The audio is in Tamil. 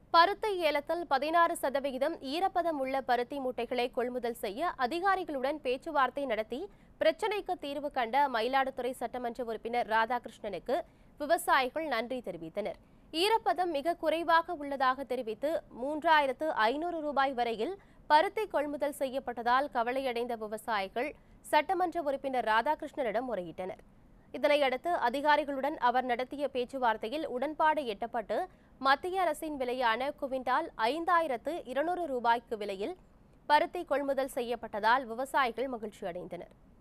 பருத்தி ஏலத்தில் பதினாறு சதவிகிதம் ஈரப்பதம் உள்ள பருத்தி மூட்டைகளை கொள்முதல் செய்ய அதிகாரிகளுடன் பேச்சுவார்த்தை நடத்தி பிரச்சினைக்கு தீர்வு கண்ட மயிலாடுதுறை சட்டமன்ற உறுப்பினர் ராதாகிருஷ்ணனுக்கு விவசாயிகள் நன்றி தெரிவித்தனர் ஈரப்பதம் மிக குறைவாக உள்ளதாக தெரிவித்து மூன்றாயிரத்து ஐநூறு ரூபாய் வரையில் பருத்தி கொள்முதல் செய்யப்பட்டதால் கவலையடைந்த விவசாயிகள் சட்டமன்ற உறுப்பினர் ராதாகிருஷ்ணனிடம் முறையிட்டனர் இதனையடுத்து அதிகாரிகளுடன் அவர் நடத்திய பேச்சுவார்த்தையில் உடன்பாடு எட்டப்பட்டு மத்திய அரசின் விலையான குவிண்டால் ஐந்தாயிரத்து இருநூறு ரூபாய்க்கு விலையில் பருத்தி கொள்முதல் செய்யப்பட்டதால் விவசாயிகள் மகிழ்ச்சி அடைந்தனர்